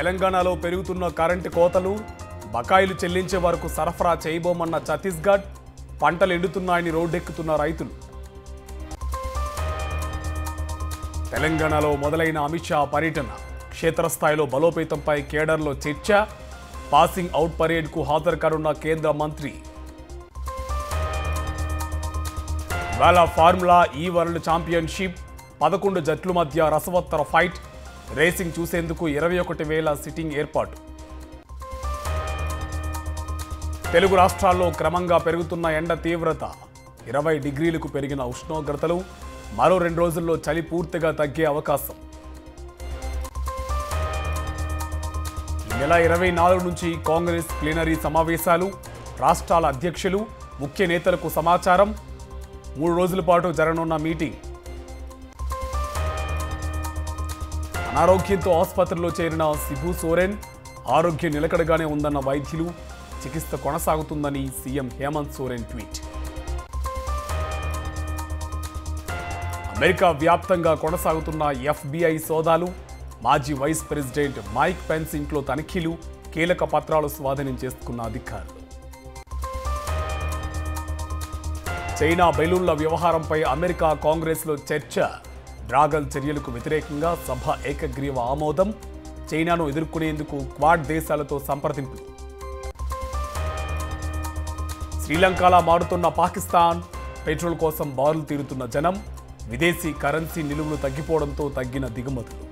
తెలంగాణలో పెరుగుతున్న కరెంటు కోతలు బకాయిలు చెల్లించే వరకు సరఫరా చేయబోమన్న ఛత్తీస్గఢ్ పంటలు ఎండుతున్నాయని రోడ్డెక్కుతున్న రైతులు తెలంగాణలో మొదలైన అమిత్ షా పర్యటన క్షేత్రస్థాయిలో బలోపేతంపై కేడర్లో చర్చ పాసింగ్ అవుట్ పరేడ్కు హాజరు కానున్న కేంద్ర మంత్రి ఇవాళ ఫార్ములా ఈ వరల్డ్ ఛాంపియన్షిప్ పదకొండు జట్ల మధ్య రసవత్తర ఫైట్ రేసింగ్ చూసేందుకు ఇరవై ఒకటి వేల సిట్టింగ్ ఏర్పాటు తెలుగు రాష్ట్రాల్లో క్రమంగా పెరుగుతున్న ఎండ తీవ్రత ఇరవై డిగ్రీలకు పెరిగిన ఉష్ణోగ్రతలు మరో రెండు రోజుల్లో చలి పూర్తిగా తగ్గే అవకాశం ఈ నెల ఇరవై నాలుగు నుంచి కాంగ్రెస్ ప్లీనరీ సమావేశాలు రాష్ట్రాల అధ్యక్షులు ముఖ్య నేతలకు సమాచారం మూడు రోజుల పాటు జరగనున్న మీటింగ్ అనారోగ్యంతో ఆసుపత్రిలో చేరిన సిబు సోరెన్ ఆరోగ్యం నిలకడగానే ఉందన్న వైద్యులు చికిత్స కొనసాగుతుందని CM Hemant Soren tweet America వ్యాప్తంగా కొనసాగుతున్న ఎఫ్బిఐ సోదాలు మాజీ వైస్ ప్రెసిడెంట్ మైక్ పెన్స్ ఇంట్లో తనిఖీలు కీలక పత్రాలు స్వాధీనం చేసుకున్న అధికారులు చైనా బెలూన్ల వ్యవహారంపై అమెరికా కాంగ్రెస్లో చర్చ డ్రాగన్ చర్యలకు వ్యతిరేకంగా సభ ఏకగ్రీవ ఆమోదం చైనాను ఎదుర్కొనేందుకు క్వాడ్ దేశాలతో సంప్రదింపులు శ్రీలంకలా మారుతున్న పాకిస్తాన్ పెట్రోల్ కోసం బారులు తీరుతున్న జనం విదేశీ కరెన్సీ నిలువలు తగ్గిపోవడంతో తగ్గిన దిగుమతులు